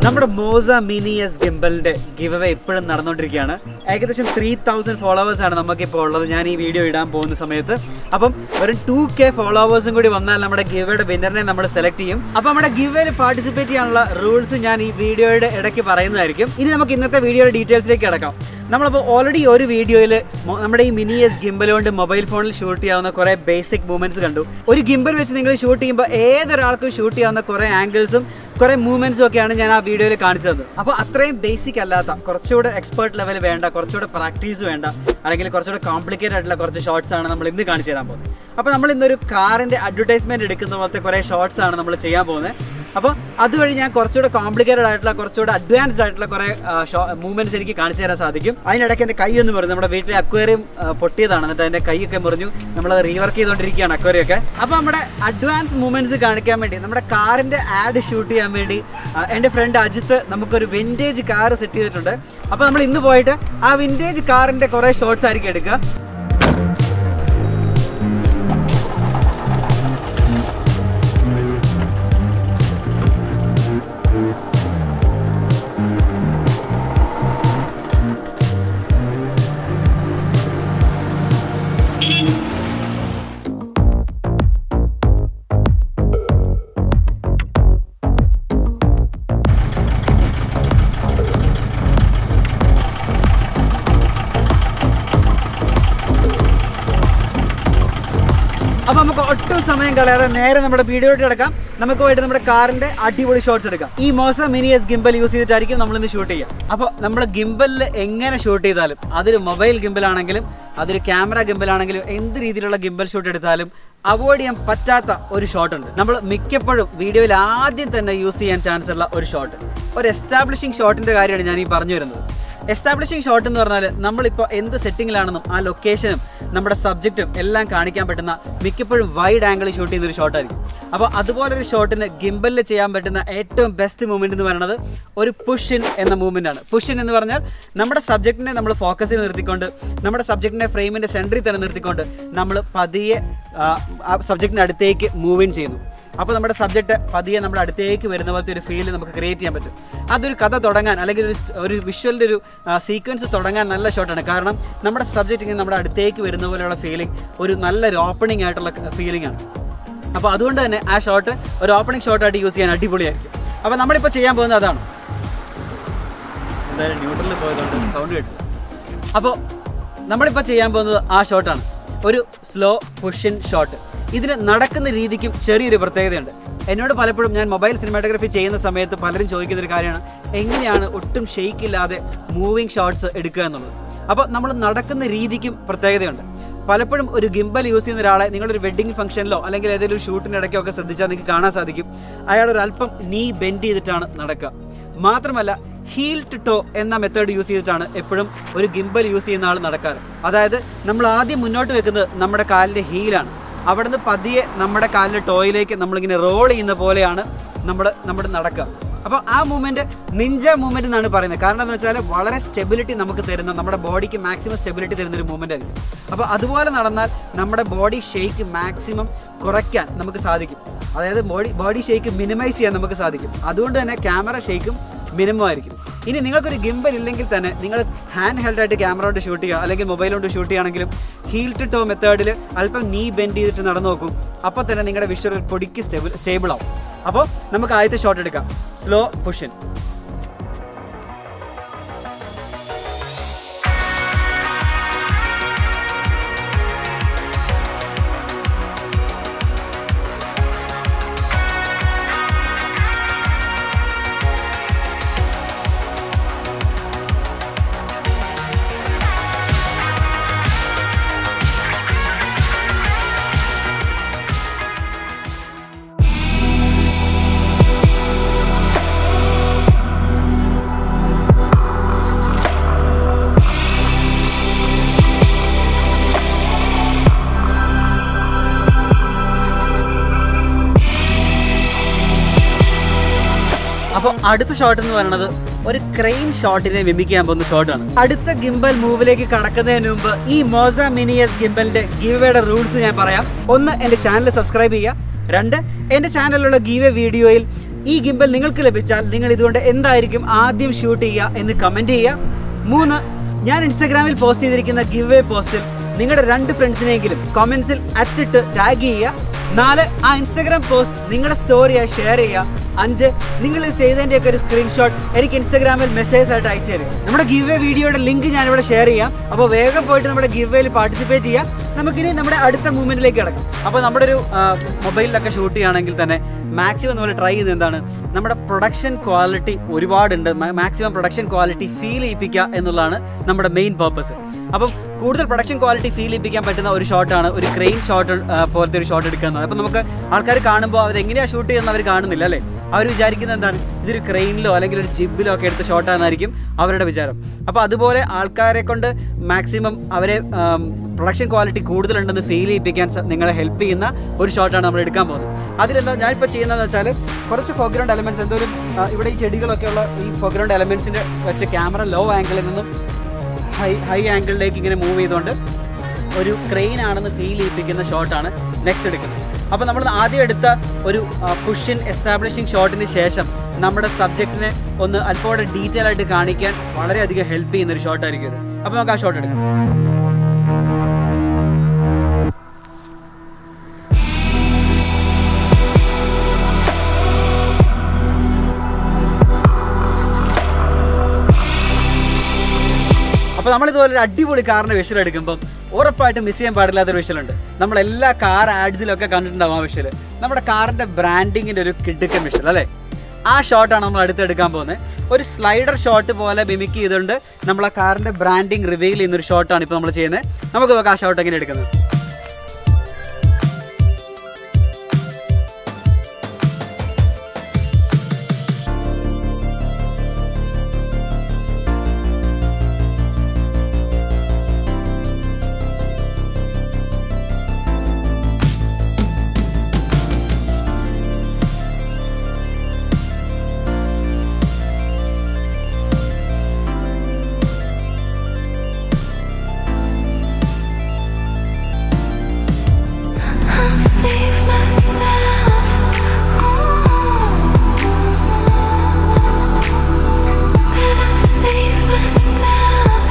നമ്മുടെ Moza mini S ഗിംബലിന്റെ giveaway ഇപ്പോഴും നടന്നുകൊണ്ടിരിക്കുകയാണ് ഏകദേശം ത്രീ തൗസൻഡ് ഫോളോവേഴ്സ് ആണ് നമുക്കിപ്പോൾ ഉള്ളത് ഞാൻ ഈ വീഡിയോ ഇടാൻ പോകുന്ന സമയത്ത് അപ്പം വെറും ടു കെ ഫോളോവേഴ്സും കൂടി വന്നാൽ നമ്മുടെ ഗിവയുടെ വിന്നറിനെ നമ്മൾ സെലക്ട് ചെയ്യും അപ്പം നമ്മുടെ ഗിവയിൽ പാർട്ടിസിപ്പേറ്റ് ചെയ്യാനുള്ള റൂൾസ് ഞാൻ ഈ വീഡിയോയുടെ ഇടയ്ക്ക് പറയുന്നതായിരിക്കും ഇനി നമുക്ക് ഇന്നത്തെ വീഡിയോയുടെ ഡീറ്റെയിൽസിലേക്ക് കിടക്കാം നമ്മളിപ്പോൾ ഓൾറെഡി ഒരു വീഡിയോയിൽ നമ്മുടെ ഈ മിനി എസ് ഗിംബൽ കൊണ്ട് മൊബൈൽ ഫോണിൽ ഷൂട്ട് ചെയ്യാവുന്ന കുറേ ബേസിക് മൂവ്മെന്റ്സ് കണ്ടു ഒരു ഗിംബൽ വെച്ച് നിങ്ങൾ ഷൂട്ട് ചെയ്യുമ്പോൾ ഏതൊരാൾക്കും ഷൂട്ട് ചെയ്യാവുന്ന കുറേ ആംഗിൾസും കുറേ മൂവ്മെന്റ്സും ഒക്കെയാണ് ഞാൻ ആ വീഡിയോയിൽ കാണിച്ചത് അപ്പോൾ അത്രയും ബേസിക് അല്ലാത്ത കുറച്ചുകൂടെ എക്സ്പേർട്ട് ലെവൽ വേണ്ട കുറച്ചുകൂടെ പ്രാക്ടീസ് വേണ്ട അല്ലെങ്കിൽ കുറച്ചുകൂടെ കോംപ്ലിക്കേറ്റഡ് ആയിട്ടുള്ള കുറച്ച് ഷോർട്സ് ആണ് നമ്മൾ ഇന്ന് കാണിച്ചു തരാൻ പോകുന്നത് അപ്പോൾ നമ്മൾ ഇന്നൊരു കാറിൻ്റെ അഡ്വർടൈസ്മെൻറ്റ് എടുക്കുന്ന പോലത്തെ കുറേ ഷോർട്സ് ആണ് നമ്മൾ ചെയ്യാൻ പോകുന്നത് അപ്പോൾ അതുവഴി ഞാൻ കുറച്ചുകൂടെ കോംപ്ലിക്കേറ്റഡ് ആയിട്ടുള്ള കുറച്ചുകൂടെ അഡ്വാൻസ്ഡ് ആയിട്ടുള്ള കുറേ മൂവ്മെന്റ്സ് എനിക്ക് കാണിച്ചു തരാൻ സാധിക്കും അതിനിടയ്ക്ക് എൻ്റെ കൈ ഒന്ന് മുറിഞ്ഞു നമ്മുടെ വീട്ടിലെ അക്വേറിയം പൊട്ടിയതാണ് എന്നിട്ട് എൻ്റെ കൈയൊക്കെ മുറിഞ്ഞു നമ്മളത് റീവർക്ക് ചെയ്തുകൊണ്ടിരിക്കുകയാണ് അക്വേറിയം ഒക്കെ അപ്പോൾ നമ്മുടെ അഡ്വാൻസ് മൂവ്മെന്റ്സ് കാണിക്കാൻ വേണ്ടി നമ്മുടെ കാറിൻ്റെ ആഡ് ഷൂട്ട് ചെയ്യാൻ വേണ്ടി ആ, എൻ്റെ ഫ്രണ്ട് അജിത്ത് നമുക്കൊരു വിൻറ്റേജ് കാർ സെറ്റ് ചെയ്തിട്ടുണ്ട് അപ്പോൾ നമ്മൾ ഇന്ന് പോയിട്ട് ആ വിൻറ്റേജ് കാറിൻ്റെ കുറേ ഷോർട്സ് ആയിരിക്കും എടുക്കുക അപ്പൊ നമുക്ക് ഒട്ടും സമയം കളയാതെ നേരെ നമ്മുടെ വീഡിയോയിട്ട് കിടക്കാം നമുക്ക് പോയിട്ട് നമ്മുടെ കാറിന്റെ അടിപൊളി ഷോട്ട്സ് എടുക്കാം ഈ Moza mini S gimbal use ചെയ്തിട്ടായിരിക്കും നമ്മൾ ഇന്ന് ഷൂട്ട് ചെയ്യാം അപ്പോൾ നമ്മുടെ ഗിംബലിൽ എങ്ങനെ ഷൂട്ട് ചെയ്താലും അതൊരു മൊബൈൽ ഗിംബൽ ആണെങ്കിലും അതൊരു ക്യാമറ ഗിംബൽ ആണെങ്കിലും എന്ത് രീതിയിലുള്ള ഗിംബൽ ഷൂട്ട് എടുത്താലും അവോയ്ഡ് ചെയ്യാൻ പറ്റാത്ത ഒരു ഷോട്ട് ഉണ്ട് നമ്മൾ മിക്കപ്പോഴും വീഡിയോയിൽ ആദ്യം തന്നെ യൂസ് ചെയ്യാൻ ചാൻസ് ഉള്ള ഒരു ഷോട്ട് ഒരു എസ്റ്റാബ്ലിഷിംഗ് ഷോട്ടിന്റെ കാര്യമാണ് ഞാൻ ഈ പറഞ്ഞു വരുന്നത് എസ്റ്റാബ്ലിഷിംഗ് ഷോട്ട് എന്ന് പറഞ്ഞാൽ നമ്മളിപ്പോൾ എന്ത് സെറ്റിങ്ങിലാണെന്നും ആ ലൊക്കേഷനും നമ്മുടെ സബ്ജക്റ്റും എല്ലാം കാണിക്കാൻ പറ്റുന്ന മിക്കപ്പോഴും വൈഡ് ആംഗിളിൽ ഷൂട്ട് ചെയ്യുന്ന ഒരു ഷോട്ടായിരിക്കും അപ്പോൾ അതുപോലൊരു ഷോട്ടിന് ഗിംബലിൽ ചെയ്യാൻ പറ്റുന്ന ഏറ്റവും ബെസ്റ്റ് മൂവ്മെൻറ്റ് എന്ന് പറയുന്നത് ഒരു പുഷിൻ എന്ന മൂവ്മെൻ്റ് ആണ് പുഷിൻ എന്ന് പറഞ്ഞാൽ നമ്മുടെ സബ്ജക്റ്റിനെ നമ്മൾ ഫോക്കസ് ചെയ്ത് നിർത്തിക്കൊണ്ട് നമ്മുടെ സബ്ജക്റ്റിനെ ഫ്രെയിമിൻ്റെ സെൻറ്ററിൽ തന്നെ നിർത്തിക്കൊണ്ട് നമ്മൾ പതിയെ ആ സബ്ജക്റ്റിൻ്റെ അടുത്തേക്ക് മൂവ് ഇൻ ചെയ്യുന്നു അപ്പോൾ നമ്മുടെ സബ്ജക്റ്റ് പതിയെ നമ്മുടെ അടുത്തേക്ക് വരുന്ന പോലത്തെ ഒരു ഫീൽ നമുക്ക് ക്രിയേറ്റ് ചെയ്യാൻ പറ്റും അതൊരു കഥ തുടങ്ങാൻ അല്ലെങ്കിൽ ഒരു സ്റ്റ്- ഒരു വിഷ്വലിൻ്റെ ഒരു സീക്വൻസ് തുടങ്ങാൻ നല്ല ഷോട്ടാണ് കാരണം നമ്മുടെ സബ്ജക്റ്റ് ഇങ്ങനെ നമ്മുടെ അടുത്തേക്ക് വരുന്ന പോലെയുള്ള ഫീലിംഗ് ഒരു നല്ലൊരു ഓപ്പണിംഗ് ആയിട്ടുള്ള ഫീലിംഗ് ആണ് അപ്പോൾ അതുകൊണ്ട് തന്നെ ആ ഷോട്ട് ഒരു ഓപ്പണിംഗ് ഷോട്ടായിട്ട് യൂസ് ചെയ്യാൻ അടിപൊളിയായിരിക്കും അപ്പോൾ നമ്മളിപ്പോൾ ചെയ്യാൻ പോകുന്നത് അതാണ് എന്തായാലും ന്യൂട്രലിൽ പോയതുകൊണ്ട് സൗണ്ട് കേട്ടില്ല അപ്പോൾ നമ്മളിപ്പോൾ ചെയ്യാൻ പോകുന്നത് ആ ഷോട്ടാണ് ഒരു സ്ലോ പുഷിൻ ഷോട്ട് ഇതിന് നടക്കുന്ന രീതിക്കും ചെറിയൊരു പ്രത്യേകതയുണ്ട് എന്നോട് പലപ്പോഴും ഞാൻ മൊബൈൽ സിനിമാറ്റോഗ്രഫി ചെയ്യുന്ന സമയത്ത് പലരും ചോദിക്കുന്ന ഒരു കാര്യമാണ് എങ്ങനെയാണ് ഒട്ടും ഷെയ്ക്ക് ഇല്ലാതെ മൂവിങ് ഷോട്ട്സ് എടുക്കുക എന്നുള്ളത് അപ്പോൾ നമ്മൾ നടക്കുന്ന രീതിക്കും പ്രത്യേകതയുണ്ട് പലപ്പോഴും ഒരു ഗിംബൽ യൂസ് ചെയ്യുന്ന ഒരാളെ നിങ്ങളൊരു വെഡിങ് ഫംഗ്ഷനിലോ അല്ലെങ്കിൽ ഏതെങ്കിലും ഒരു ഷൂട്ടിൻ്റെ ഇടയ്ക്കോ ഒക്കെ ശ്രദ്ധിച്ചാൽ നിങ്ങൾക്ക് കാണാൻ സാധിക്കും അയാൾ ഒരു അല്പം നീ ബെൻഡ് ചെയ്തിട്ടാണ് നടക്കുക മാത്രമല്ല ഹീൽ ടു ടോ എന്ന മെത്തേഡ് യൂസ് ചെയ്തിട്ടാണ് എപ്പോഴും ഒരു ഗിംബൽ യൂസ് ചെയ്യുന്ന ആൾ നടക്കാറ് അതായത് നമ്മൾ ആദ്യം മുന്നോട്ട് വെക്കുന്നത് നമ്മുടെ കാലിൻ്റെ ഹീലാണ് അവിടുന്ന് പതിയെ നമ്മുടെ കാലിൻ്റെ ടോയിലേക്ക് നമ്മളിങ്ങനെ റോൾ ചെയ്യുന്ന പോലെയാണ് നമ്മൾ നമ്മുടെ നടക്കുക അപ്പോൾ ആ മൂവ്മെൻറ്റ് നിഞ്ച മൂവ്മെൻറ്റ് എന്നാണ് പറയുന്നത് കാരണം എന്ന് വെച്ചാൽ വളരെ സ്റ്റെബിലിറ്റി നമുക്ക് തരുന്ന നമ്മുടെ ബോഡിക്ക് മാക്സിമം സ്റ്റെബിലിറ്റി തരുന്ന ഒരു മൂവ്മെൻ്റ് ആയിരിക്കും അപ്പോൾ അതുപോലെ നടന്നാൽ നമ്മുടെ ബോഡി ഷേക്ക് മാക്സിമം കുറയ്ക്കാൻ നമുക്ക് സാധിക്കും അതായത് ബോഡി ബോഡി ഷേക്ക് മിനിമൈസ് ചെയ്യാൻ നമുക്ക് സാധിക്കും അതുകൊണ്ട് തന്നെ ക്യാമറ ഷേക്കും മിനിമം ആയിരിക്കും ഇനി നിങ്ങൾക്കൊരു ഗിംബൽ ഇല്ലെങ്കിൽ തന്നെ നിങ്ങൾ ഹാൻഡ് ഹെൽഡ് ആയിട്ട് ക്യാമറ കൊണ്ട് ഷൂട്ട് ചെയ്യുക അല്ലെങ്കിൽ മൊബൈൽ കൊണ്ട് ഷൂട്ട് ചെയ്യുകയാണെങ്കിലും ഹീൽ ടു ടോ മെത്തേഡിൽ അല്പം നീ ബെൻഡ് ചെയ്തിട്ട് നടന്നു നോക്കും അപ്പോൾ തന്നെ നിങ്ങളുടെ വിഷ്വൽ പൊടിക്ക് സ്റ്റേബിൾ സ്റ്റേബിൾ ആവും അപ്പോൾ നമുക്ക് ആദ്യത്തെ ഷോട്ട് എടുക്കാം സ്ലോ പുഷൻ അപ്പോൾ അടുത്ത ഷോട്ട് എന്ന് പറയുന്നത് ഒരു ക്രെയിൻ ഷോട്ടിനെ മിമിക്കാൻ പോകുന്ന ഷോട്ടാണ് അടുത്ത ഗിംബൽ മൂവിലേക്ക് കടക്കുന്നതിന് മുമ്പ് ഈ മോസ മിനിയസ് ഗിംബലിന്റെ ഗീവയുടെ റൂൾസ് ഞാൻ പറയാം ഒന്ന് എൻ്റെ ചാനൽ സബ്സ്ക്രൈബ് ചെയ്യുക രണ്ട് എൻ്റെ ചാനലിലുള്ള ഗീവ വീഡിയോയിൽ ഈ ഗിംബൽ നിങ്ങൾക്ക് ലഭിച്ചാൽ നിങ്ങൾ ഇതുകൊണ്ട് എന്തായിരിക്കും ആദ്യം ഷൂട്ട് ചെയ്യുക എന്ന് കമൻറ്റ് ചെയ്യുക മൂന്ന് ഞാൻ ഇൻസ്റ്റാഗ്രാമിൽ പോസ്റ്റ് ചെയ്തിരിക്കുന്ന ഗിവ് വേ പോസ്റ്റിൽ നിങ്ങളുടെ രണ്ട് ഫ്രണ്ട്സിനെങ്കിലും കമൻസിൽ അറ്റിട്ട് ടാഗ് ചെയ്യുക നാല് ആ ഇൻസ്റ്റാഗ്രാം പോസ്റ്റ് നിങ്ങളുടെ സ്റ്റോറിയായി ഷെയർ ചെയ്യുക അഞ്ച് നിങ്ങൾ ഇത് ചെയ്തതിൻ്റെയൊക്കെ ഒരു സ്ക്രീൻഷോട്ട് എനിക്ക് ഇൻസ്റ്റാഗ്രാമിൽ മെസ്സേജ് ആയിട്ട് അയച്ചു തരും നമ്മുടെ ഗിവ് വേ വീഡിയോയുടെ ലിങ്ക് ഞാനിവിടെ ഷെയർ ചെയ്യാം അപ്പോൾ വേഗം പോയിട്ട് നമ്മുടെ ഗിവ് വേയിൽ പാർട്ടിസിപ്പേറ്റ് ചെയ്യാം നമുക്കിനി നമ്മുടെ അടുത്ത മൂവ്മെന്റിലേക്ക് കിടക്കാം അപ്പോൾ നമ്മുടെ ഒരു മൊബൈലിലൊക്കെ ഷൂട്ട് ചെയ്യുകയാണെങ്കിൽ തന്നെ മാക്സിമം നമ്മൾ ട്രൈ ചെയ്യുന്നത് എന്താണ് നമ്മുടെ പ്രൊഡക്ഷൻ ക്വാളിറ്റി ഒരുപാടുണ്ട് മാക്സിമം പ്രൊഡക്ഷൻ ക്വാളിറ്റി ഫീൽ ചെയ്യിപ്പിക്കുക എന്നുള്ളതാണ് നമ്മുടെ മെയിൻ പർപ്പസ് അപ്പം കൂടുതൽ പ്രൊഡക്ഷൻ ക്വാളിറ്റി ഫീൽ ചെയ്യിപ്പിക്കാൻ പറ്റുന്ന ഒരു ഷോട്ടാണ് ഒരു ക്രെയിൻ ഷോട്ട് പോലത്തെ ഒരു ഷോട്ട് എടുക്കുന്നത് അപ്പം നമുക്ക് ആൾക്കാർ കാണുമ്പോൾ അവർ എങ്ങനെയാണ് ഷൂട്ട് ചെയ്യുന്നത് അവർ കാണുന്നില്ല അല്ലേ അവർ വിചാരിക്കുന്നത് എന്താണ് ഇതൊരു ക്രെയിനിലോ അല്ലെങ്കിൽ ഒരു ജിബിലോ ഒക്കെ എടുത്ത ഷോട്ടാണെന്നായിരിക്കും അവരുടെ വിചാരം അപ്പോൾ അതുപോലെ ആൾക്കാരെ കൊണ്ട് മാക്സിമം അവരെ പ്രൊഡക്ഷൻ ക്വാളിറ്റി കൂടുതലുണ്ടെന്ന് ഫീൽ ചെയ്യിപ്പിക്കാൻ സ- നിങ്ങളെ ഹെൽപ്പ് ചെയ്യുന്ന ഒരു ഷോട്ടാണ് നമ്മൾ എടുക്കാൻ പോകുന്നത് അതിലെന്താ ഞാനിപ്പോൾ ചെയ്യുന്നതെന്ന് വെച്ചാൽ കുറച്ച് ഫോഗ്രൗണ്ട് എലമെൻറ്റ്സ് എന്തോരം ആ, ഇവിടെ ഈ ചെടികളൊക്കെ ഉള്ള ഈ ഫോഗ്രൗണ്ട് എലമെൻറ്റ്സിൻ്റെ വെച്ച് ക്യാമറ ലോ ആംഗിളിൽ നിന്നും ഹൈ ഹൈ ആംഗിളിലേക്ക് ഇങ്ങനെ മൂവ് ചെയ്തുകൊണ്ട് ഒരു ക്രെയിൻ ആണെന്ന് ഫീൽ ചെയ്യിപ്പിക്കുന്ന ഷോട്ടാണ് നെക്സ്റ്റ് എടുക്കുന്നത് അപ്പോൾ നമ്മൾ ആദ്യം എടുത്ത ഒരു പുഷ്യൻ എസ്റ്റാബ്ലിഷിംഗ് ഷോട്ടിന് ശേഷം നമ്മുടെ സബ്ജക്റ്റിനെ ഒന്ന് അല്പോടെ ഡീറ്റെയിൽ ആയിട്ട് കാണിക്കാൻ വളരെയധികം ഹെൽപ്പ് ചെയ്യുന്ന ഒരു ഷോട്ടായിരിക്കും ഇത് അപ്പോൾ നമുക്ക് ആ ഷോട്ട് എടുക്കാം അപ്പോൾ നമ്മൾ ഇതുപോലെ ഒരു അടിപൊളി കാറിന്റെ വിഷൽ എടുക്കുമ്പോൾ ഉറപ്പായിട്ടും മിസ് ചെയ്യാൻ പാടില്ലാത്തൊരു വിഷലുണ്ട് നമ്മൾ എല്ലാ കാർ ആഡ്സിലൊക്കെ കണ്ടിട്ടുണ്ടാവും ആ വിഷൽ നമ്മുടെ കാറിന്റെ ബ്രാൻഡിങ്ങിന്റെ ഒരു കിടുക്കൻ വിഷൽ അല്ലേ ആ ഷോട്ടാണ് നമ്മൾ അടുത്തെടുക്കാൻ പോകുന്നത് ഒരു സ്ലൈഡർ ഷോട്ട് പോലെ മിമിക്ക് ചെയ്തുകൊണ്ട് നമ്മൾ ആ കാറിന്റെ ബ്രാൻഡിങ് റിവീൽ ചെയ്യുന്ന ഒരു ഷോട്ടാണ് ഇപ്പോൾ നമ്മൾ ചെയ്യുന്നത് നമുക്ക് നോക്കാം ആ ഷോട്ട് എങ്ങനെ എടുക്കുന്നത് I'll save myself. Better save myself.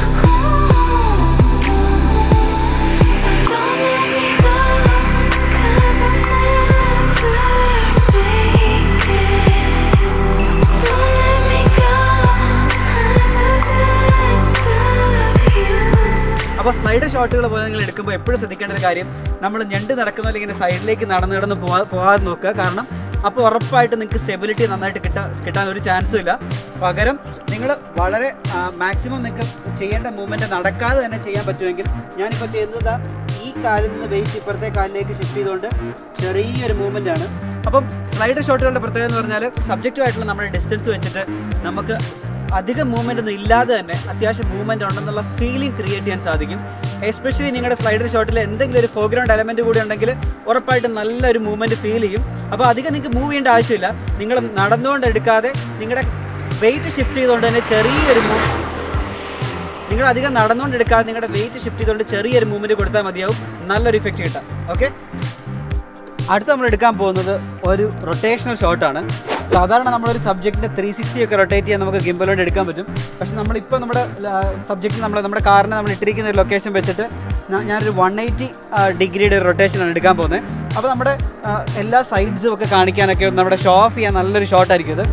So don't let me go, 'cause I'll never make it. Don't let me go. I'm the best of you. അപ്പോൾ സ്ലൈഡർ ഷോട്ടുകൾ പോലെ നിങ്ങൾ എടുക്കുമ്പോൾ എപ്പോഴും ശ്രദ്ധിക്കേണ്ട ഒരു കാര്യം നമ്മൾ ഞണ്ട് നടക്കുന്ന പോലെ ഇങ്ങനെ സൈഡിലേക്ക് നടന്ന് കിടന്ന് പോവാ പോകാതെ നോക്കുക കാരണം അപ്പോൾ ഉറപ്പായിട്ട് നിങ്ങൾക്ക് സ്റ്റെബിലിറ്റി നന്നായിട്ട് കിട്ടാൻ കിട്ടാൻ ഒരു ചാൻസും ഇല്ല പകരം നിങ്ങൾ വളരെ മാക്സിമം നിങ്ങൾക്ക് ചെയ്യേണ്ട മൂവ്മെൻറ്റ് നടക്കാതെ തന്നെ ചെയ്യാൻ പറ്റുമെങ്കിൽ ഞാനിപ്പോൾ ചെയ്യുന്നത് ദാ ഈ കാലിൽ നിന്ന് വെയിറ്റ് ഇപ്പുറത്തെ കാലിലേക്ക് ഷിഫ്റ്റ് ചെയ്തുകൊണ്ട് ചെറിയൊരു മൂവ്മെൻ്റ് ആണ് അപ്പം സ്ലൈഡർ ഷോട്ടുകളുടെ പ്രത്യേകത എന്ന് പറഞ്ഞാൽ സബ്ജക്റ്റുമായിട്ടുള്ള നമ്മുടെ ഡിസ്റ്റൻസ് വെച്ചിട്ട് നമുക്ക് അധികം മൂവ്മെൻ്റ് ഒന്നും ഇല്ലാതെ തന്നെ അത്യാവശ്യം മൂവ്മെൻ്റ് ഉണ്ടെന്നുള്ള ഫീലിംഗ് ക്രിയേറ്റ് ചെയ്യാൻ സാധിക്കും എസ്പെഷ്യലി നിങ്ങളുടെ സ്ലൈഡർ ഷോട്ടിൽ എന്തെങ്കിലും ഒരു ഫോർഗ്രൗണ്ട് എലമെൻറ്റ് കൂടി ഉണ്ടെങ്കിൽ ഉറപ്പായിട്ടും നല്ലൊരു മൂവ്മെൻറ്റ് ഫീൽ ചെയ്യും അപ്പോൾ അധികം നിങ്ങൾക്ക് മൂവ് ചെയ്യേണ്ട ആവശ്യമില്ല നിങ്ങൾ നടന്നുകൊണ്ട് എടുക്കാതെ നിങ്ങളുടെ വെയിറ്റ് ഷിഫ്റ്റ് ചെയ്തുകൊണ്ട് തന്നെ ചെറിയൊരു മൂവ് നിങ്ങൾ അധികം നടന്നുകൊണ്ട് എടുക്കാതെ നിങ്ങളുടെ വെയിറ്റ് ഷിഫ്റ്റ് ചെയ്തുകൊണ്ട് ചെറിയൊരു മൂവ്മെൻറ്റ് കൊടുത്താൽ മതിയാവും നല്ലൊരു ഇഫക്റ്റ് കിട്ടാം ഓക്കെ അടുത്ത നമ്മൾ എടുക്കാൻ പോകുന്നത് ഒരു റൊട്ടേഷണൽ ഷോട്ടാണ് സാധാരണ നമ്മളൊരു സബ്ജക്റ്റിൻ്റെ ത്രീ സിക്സ്റ്റി ഒക്കെ റൊട്ടേറ്റ് ചെയ്യാൻ നമുക്ക് ഗിംബലോണ്ട് എടുക്കാൻ പറ്റും പക്ഷേ നമ്മളിപ്പോൾ നമ്മുടെ സബ്ജക്റ്റ് നമ്മൾ നമ്മുടെ കാറിനെ നമ്മൾ ഇട്ടിരിക്കുന്ന ഒരു ലൊക്കേഷൻ വെച്ചിട്ട് ഞാ- ഞാനൊരു വൺ എയ്റ്റി ഡിഗ്രിയുടെ ഒരു റൊട്ടേഷനാണ് എടുക്കാൻ പോകുന്നത് അപ്പോൾ നമ്മുടെ ആ, എല്ലാ സൈഡ്സും ഒക്കെ കാണിക്കാനൊക്കെ നമ്മുടെ ഷോ ഓഫ് ചെയ്യാൻ നല്ലൊരു ഷോട്ടായിരിക്കും ഇത്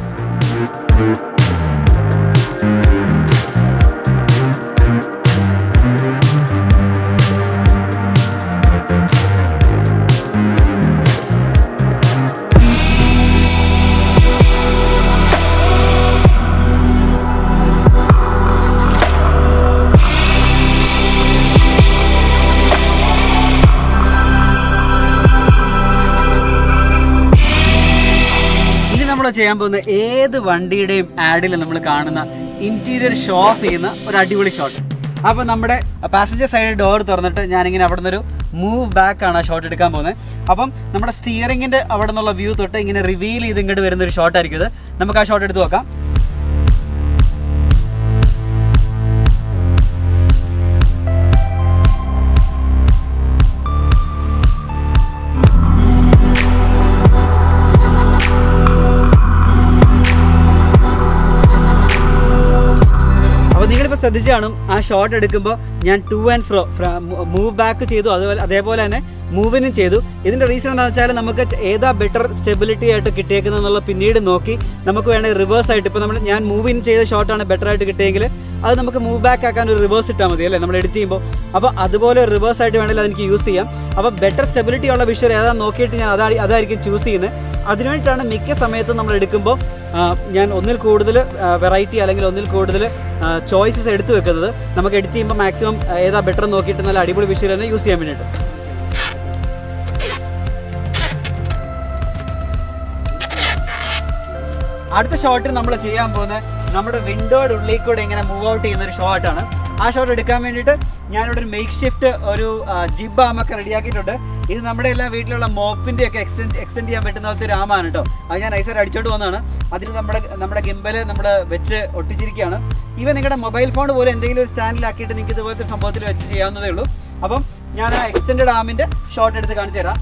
ഇനി നമ്മൾ ചെയ്യാൻ പോകുന്ന ഏത് വണ്ടിയുടെയും ആഡിൽ നമ്മൾ കാണുന്ന ഇന്റീരിയർ ഷോ ഓഫ് ചെയ്യുന്ന ഒരു അടിപൊളി ഷോട്ട് അപ്പോൾ നമ്മുടെ പാസഞ്ചർ സൈഡ് ഡോർ തുറന്നിട്ട് ഞാനിങ്ങനെ അവിടെ നിന്നൊരു മൂവ് ബാക്ക് ആണ് ആ ഷോട്ട് എടുക്കാൻ പോകുന്നത് അപ്പം നമ്മുടെ സ്റ്റിയറിംഗിൻ്റെ അവിടെ നിന്നുള്ള വ്യൂ തൊട്ട് ഇങ്ങനെ റിവീൽ ചെയ്ത് ഇങ്ങോട്ട് വരുന്ന ഒരു ഷോട്ടായിരിക്കും ഇത് നമുക്ക് ആ ഷോട്ട് എടുത്ത് നോക്കാം ശ്രദ്ധിച്ചു കാണും ആ ഷോട്ട് എടുക്കുമ്പോൾ ഞാൻ to and fro move back ചെയ്തു അതുപോലെ അതേപോലെ തന്നെ മൂവിനും ചെയ്തു ഇതിൻ്റെ റീസൺ എന്താണെന്ന് വെച്ചാൽ നമുക്ക് ച- ഏതാ ബെറ്റർ സ്റ്റെബിലിറ്റി ആയിട്ട് കിട്ടിയേക്കുന്നത് എന്നുള്ള പിന്നീട് നോക്കി നമുക്ക് വേണമെങ്കിൽ റിവേഴ്സ് ആയിട്ട് ഇപ്പോൾ നമ്മൾ ഞാൻ മൂവ് ഇൻ ചെയ്ത ഷോട്ടാണ് ബെറ്റർ ആയിട്ട് കിട്ടിയെങ്കിൽ അത് നമുക്ക് മൂവ് ബാക്ക് ആക്കാൻ ഒരു റിവേഴ്സ് ഇട്ടാൽ മതി അല്ലേ നമ്മൾ എഡിറ്റ് ചെയ്യുമ്പോൾ അപ്പോൾ അതുപോലെ ഒരു റിവേഴ്സ് ആയിട്ട് വേണമെങ്കിൽ അതെനിക്ക് യൂസ് ചെയ്യാം അപ്പോൾ ബെറ്റർ സ്റ്റെബിലിറ്റി ഉള്ള വിഷ്വൽ ഏതാ നോക്കിയിട്ട് ഞാൻ അതാ അതായിരിക്കും ചൂസ് ചെയ്യുന്നത് അതിനുവേണ്ടിയിട്ടാണ് മിക്ക സമയത്തും നമ്മൾ എടുക്കുമ്പോൾ ആ, ഞാൻ ഒന്നിൽ കൂടുതൽ വെറൈറ്റി അല്ലെങ്കിൽ ഒന്നിൽ കൂടുതൽ ചോയ്സസ് എടുത്തു വെക്കുന്നത് നമുക്ക് എഡിറ്റ് ചെയ്യുമ്പോൾ മാക്സിമം ഏതാ ബെറ്റർ നോക്കിയിട്ട് നല്ല അടിപൊളി വിഷ്വൽ തന്നെ യൂസ് ചെയ്യാൻ വേണ്ടിയിട്ട് അടുത്ത ഷോട്ടിൽ നമ്മൾ ചെയ്യാൻ പോകുന്നത് നമ്മുടെ വിൻഡോയുടെ ഉള്ളിൽ കൂടെ ഇങ്ങനെ മൂവ് ഔട്ട് ചെയ്യുന്ന ഒരു ഷോട്ടാണ് ആ ഷോട്ട് എടുക്കാൻ വേണ്ടിയിട്ട് ഞാനിവിടെ ഒരു മേക്ക് ഷിഫ്റ്റ് ഒരു ജിബ് ആമൊക്കെ റെഡിയാക്കിയിട്ടുണ്ട് ഇത് നമ്മുടെ എല്ലാ വീട്ടിലുള്ള മോപ്പിൻ്റെ ഒക്കെ എക്സ്റ്റെൻഡ് എക്സ്റ്റെൻഡ് ചെയ്യാൻ പറ്റുന്ന പോലത്തെ ഒരു ആമാണ് കേട്ടോ അത് ഞാൻ നൈസായിട്ട് അടിച്ചോണ്ട് വന്നതാണ് അതിന് നമ്മുടെ നമ്മുടെ ഗിംബൽ നമ്മൾ വെച്ച് ഒട്ടിച്ചിരിക്കുകയാണ് ഇവ നിങ്ങളുടെ മൊബൈൽ ഫോൺ പോലെ എന്തെങ്കിലും ഒരു സ്റ്റാൻഡിലാക്കിയിട്ട് നിങ്ങൾക്ക് ഇതുപോലത്തെ ഒരു സംഭവത്തിൽ വെച്ച് ചെയ്യാവുന്നതേ ഉള്ളൂ അപ്പം ഞാൻ ആ എക്സ്റ്റെൻഡ് ആമിൻ്റെ ഷോട്ട് എടുത്ത് കാണിച്ചു തരാം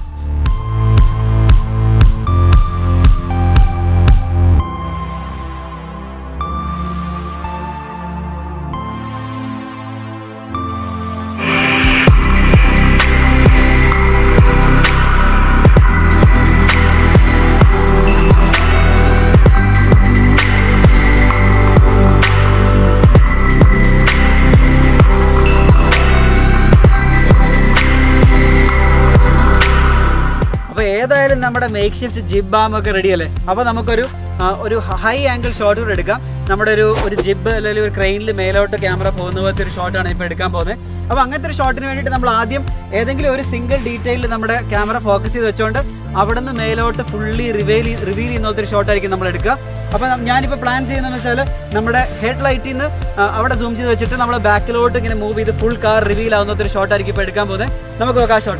അപ്പോൾ ഏതായാലും നമ്മുടെ മേക്ക് ഷിഫ്റ്റ് ജിബ് ബാം ഒക്കെ റെഡി അല്ലേ അപ്പോൾ നമുക്കൊരു ആ, ഒരു ഹൈ ആംഗിൾ ഷോട്ട് കൂടെ എടുക്കാം നമ്മുടെ ഒരു ഒരു ജിബ് അല്ലെങ്കിൽ ഒരു ക്രെയിനിൽ മേലോട്ട് ക്യാമറ പോകുന്ന പോലത്തെ ഒരു ഷോട്ടാണ് ഇപ്പോൾ എടുക്കാൻ പോകുന്നത് അപ്പോൾ അങ്ങനത്തെ ഒരു ഷോട്ടിന് വേണ്ടിയിട്ട് നമ്മൾ ആദ്യം ഏതെങ്കിലും ഒരു സിംഗിൾ ഡീറ്റെയിലിൽ നമ്മുടെ ക്യാമറ ഫോക്കസ് ചെയ്ത് വെച്ചുകൊണ്ട് അവിടെ നിന്ന് മേലോട്ട് ഫുള്ളി റിവീൽ റിവീൽ ചെയ്യുന്ന പോലത്തെ ഒരു ഷോട്ടായിരിക്കും നമ്മൾ എടുക്കുക അപ്പോൾ നം- ഞാനിപ്പോൾ പ്ലാൻ ചെയ്യുന്നതെന്ന് വെച്ചാൽ നമ്മുടെ ഹെഡ് ലൈറ്റിൽ നിന്ന് ആ, അവിടെ സൂം ചെയ്ത് വെച്ചിട്ട് നമ്മൾ ബാക്കിലോട്ട് ഇങ്ങനെ മൂവ് ചെയ്ത് ഫുൾ കാർ റിവീൽ ആവുന്ന ഒരു ഷോട്ടായിരിക്കും ഇപ്പോൾ എടുക്കാൻ പോകുന്നത് നമുക്ക് നോക്കാം ആ ഷോട്ട്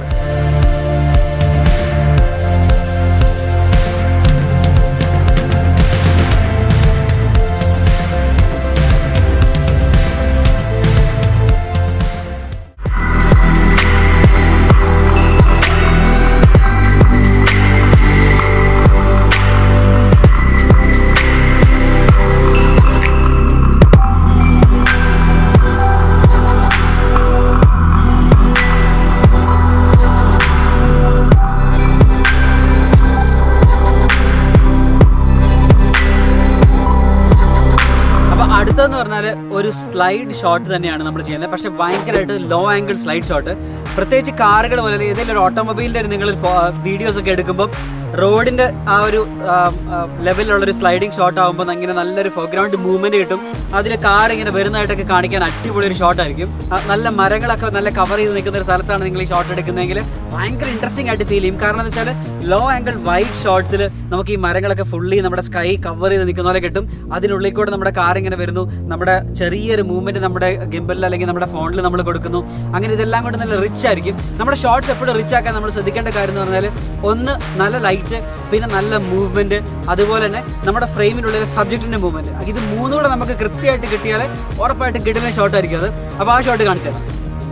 അപ്പൊ അടുത്തതെന്ന് പറഞ്ഞാൽ ഒരു സ്ലൈഡ് ഷോട്ട് തന്നെയാണ് നമ്മൾ ചെയ്യുന്നത് പക്ഷെ ഭയങ്കരമായിട്ട് ലോ ആംഗിൾ സ്ലൈഡ് ഷോട്ട് പ്രത്യേകിച്ച് കാറുകൾ പോലെ അല്ലെങ്കിൽ ഏതെങ്കിലും ഒരു ഓട്ടോമൊബൈലിന്റെ ഒരു നിങ്ങൾ വീഡിയോസ് ഒക്കെ എടുക്കുമ്പോൾ റോഡിന്റെ ആ ഒരു ലെവലിലുള്ള ഒരു സ്ലൈഡിങ് ഷോട്ട് ആകുമ്പോൾ ഇങ്ങനെ നല്ലൊരു ഫോർഗ്രൗണ്ട് മൂവ്മെന്റ് കിട്ടും അതിൽ കാർ ഇങ്ങനെ വരുന്നതായിട്ടൊക്കെ കാണിക്കാൻ അടിപൊളി ഒരു ഷോട്ട് ആയിരിക്കും ആ, നല്ല മരങ്ങളൊക്കെ നല്ല കവർ ചെയ്ത് നിൽക്കുന്ന ഒരു സ്ഥലത്താണ് നിങ്ങൾ ഈ ഷോട്ട് എടുക്കുന്നതെങ്കിൽ ഭയങ്കര ഇൻട്രസ്റ്റിംഗ് ആയിട്ട് ഫീൽ ചെയ്യും കാരണം എന്ന് വെച്ചാൽ ലോ ആംഗിൾ വൈറ്റ് ഷോട്ട്സിൽ നമുക്ക് ഈ മരങ്ങളൊക്കെ ഫുള്ളി നമ്മുടെ സ്കൈ കവർ ചെയ്ത് നിൽക്കുന്ന പോലെ കിട്ടും അതിനുള്ളിൽ കൂടെ നമ്മുടെ കാർ ഇങ്ങനെ വരുന്നു നമ്മുടെ ചെറിയൊരു മൂവ്മെന്റ് നമ്മുടെ ഗിംബലിൽ അല്ലെങ്കിൽ നമ്മുടെ ഫോണിൽ നമ്മൾ കൊടുക്കുന്നു അങ്ങനെ ഇതെല്ലാം കൊണ്ട് നല്ല റിച്ച് ആയിരിക്കും നമ്മുടെ ഷോർട്സ് എപ്പോഴും റിച്ച് ആക്കാൻ നമ്മൾ ശ്രദ്ധിക്കേണ്ട കാര്യം എന്ന് പറഞ്ഞാൽ ഒന്ന് നല്ല ലൈറ്റ് പിന്നെ നല്ല മൂവ്മെന്റ് അതുപോലെ തന്നെ നമ്മുടെ ഫ്രെയിമിനുള്ളിലെ സബ്ജക്റ്റിന്റെ മൂവ്മെന്റ് ഇത് മൂന്നുകൂടെ നമുക്ക് കൃത്യമായിട്ട് കിട്ടിയാൽ ഉറപ്പായിട്ടും കിട്ടുന്ന ഷോട്ട് ആയിരിക്കും അത് അപ്പോൾ ആ ഷോട്ട് കാണിച്ചു തരാം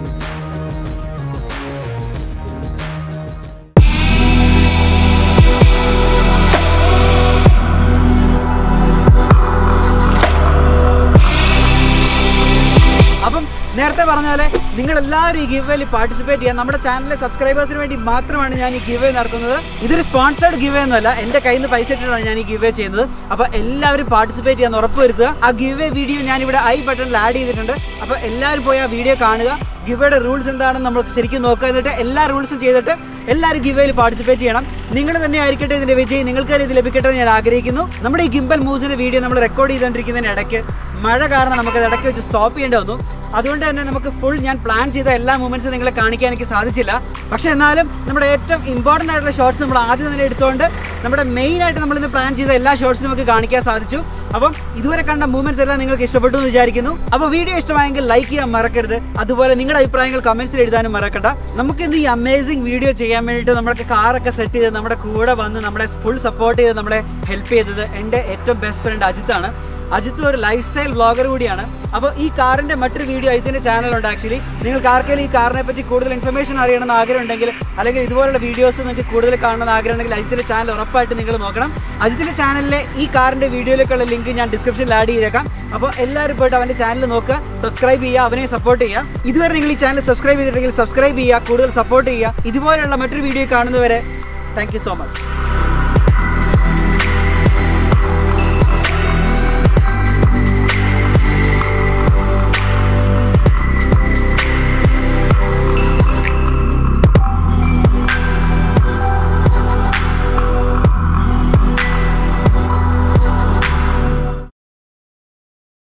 അപ്പം നേരത്തെ പറഞ്ഞ പോലെ നിങ്ങൾ എല്ലാവരും ഈ ഗിവ് വേയിൽ പാർട്ടിസിപ്പേറ്റ് ചെയ്യാൻ നമ്മുടെ ചാനലിലെ സബ്സ്ക്രൈബേഴ്സിന് വേണ്ടി മാത്രമാണ് ഞാൻ ഈ ഗിവ് വേ നടത്തുന്നത് ഇതൊരു സ്പോൺസേഡ് ഗിവ് ഒന്നുമല്ല എന്റെ കയ്യിൽ നിന്ന് പൈസ ഇട്ടിട്ടാണ് ഞാൻ ഈ ഗിവ് വേ ചെയ്യുന്നത് അപ്പോൾ എല്ലാവരും പാർട്ടിസിപ്പേറ്റ് ചെയ്യാൻ ഉറപ്പ് വരുത്തുക ആ ഗിവ് വേ വീഡിയോ ഞാൻ ഇവിടെ ഐ ബട്ടണിൽ ആഡ് ചെയ്തിട്ടുണ്ട് അപ്പോൾ എല്ലാവരും പോയി ആ വീഡിയോ കാണുക ഗിവയുടെ റൂൾസ് എന്താണെന്ന് നമ്മൾ ശരിക്കും നോക്കുക എന്നിട്ട് എല്ലാ റൂൾസും ചെയ്തിട്ട് എല്ലാവരും ഗിവയിൽ പാർട്ടിസിപ്പേറ്റ് ചെയ്യണം നിങ്ങൾ തന്നെ ആയിരിക്കട്ടെ ഇതിന്റെ വിജയം നിങ്ങൾക്ക് തന്നെ ഇത് ലഭിക്കട്ടെ എന്ന് ഞാൻ ആഗ്രഹിക്കുന്നു നമ്മുടെ ഈ ഗിംബൽ മൂവ്സിന്റെ വീഡിയോ നമ്മൾ റെക്കോർഡ് ചെയ്തുകൊണ്ടിരിക്കുന്നതിന് ഇടയ്ക്ക് മഴ കാരണം നമുക്ക് അത് ഇടയ്ക്ക് വെച്ച് സ്റ്റോപ്പ് ചെയ്യേണ്ടി വന്നു അതുകൊണ്ട് തന്നെ നമുക്ക് ഫുൾ ഞാൻ പ്ലാൻ ചെയ്ത എല്ലാ മൂമെന്റ്സും നിങ്ങളെ കാണിക്കാൻ എനിക്ക് സാധിച്ചില്ല പക്ഷെ എന്നാലും നമ്മുടെ ഏറ്റവും ഇമ്പോർട്ടൻ്റ് ആയിട്ടുള്ള ഷോർട്സ് നമ്മൾ ആദ്യം തന്നെ എടുത്തുകൊണ്ട് നമ്മുടെ മെയിൻ ആയിട്ട് നമ്മൾ ഇന്ന് പ്ലാൻ ചെയ്ത എല്ലാ ഷോർട്സും നമുക്ക് കാണിക്കാൻ സാധിച്ചു അപ്പം ഇതുവരെ കണ്ട മൂവ്മെന്റ്സ് എല്ലാം നിങ്ങൾക്ക് ഇഷ്ടപ്പെട്ടു എന്ന് വിചാരിക്കുന്നു അപ്പോൾ വീഡിയോ ഇഷ്ടമായെങ്കിൽ ലൈക്ക് ചെയ്യാൻ മറക്കരുത് അതുപോലെ നിങ്ങളുടെ അഭിപ്രായങ്ങൾ കമന്റ്സിൽ എഴുതാനും മറക്കണ്ട നമുക്ക് ഇന്ന് ഈ അമേസിംഗ് വീഡിയോ ചെയ്യാൻ വേണ്ടിയിട്ട് നമ്മുടെ കാറൊക്കെ സെറ്റ് ചെയ്ത് നമ്മുടെ കൂടെ വന്ന് നമ്മളെ ഫുൾ സപ്പോർട്ട് ചെയ്ത് നമ്മളെ ഹെൽപ്പ് ചെയ്തത് എൻ്റെ ഏറ്റവും ബെസ്റ്റ് ഫ്രണ്ട് അജിത്താണ് അജിത്ത് ഒരു ലൈഫ് സ്റ്റൈൽ ബ്ലോഗർ കൂടിയാണ് അപ്പോൾ ഈ കാറിന്റെ മറ്റൊരു വീഡിയോ അജിത്തിന്റെ ചാനലുണ്ട് ആക്ച്വലി നിങ്ങൾക്ക് ആർക്കെങ്കിലും ഈ കാറിനെ പറ്റി കൂടുതൽ ഇൻഫർമേഷൻ അറിയണമെന്ന് ആഗ്രഹം ഉണ്ടെങ്കിൽ അല്ലെങ്കിൽ ഇതുപോലുള്ള വീഡിയോസ് നിങ്ങൾക്ക് കൂടുതൽ കാണണമെന്ന് ആഗ്രഹം ഉണ്ടെങ്കിൽ അജിത്തിന്റെ ചാനൽ ഉറപ്പായിട്ട് നിങ്ങൾ നോക്കണം അജിത്തിന്റെ ചാനലിലെ ഈ കാറിന്റെ വീഡിയോയിലേക്കുള്ള ലിങ്ക് ഞാൻ ഡിസ്ക്രിപ്ഷനിൽ ആഡ് ചെയ്തേക്കാം അപ്പോൾ എല്ലാവരും പോയിട്ട് അവന്റെ ചാനൽ നോക്കുക സബ്സ്ക്രൈബ് ചെയ്യുക അവനെ സപ്പോർട്ട് ചെയ്യുക ഇതുവരെ നിങ്ങൾ ഈ ചാനൽ സബ്സ്ക്രൈബ് ചെയ്തിട്ടുണ്ടെങ്കിൽ സബ്സ്ക്രൈബ് ചെയ്യുക കൂടുതൽ സപ്പോർട്ട് ചെയ്യുക ഇതുപോലുള്ള മറ്റൊരു വീഡിയോ കാണുന്നവരെ താങ്ക് യു സോ മച്ച്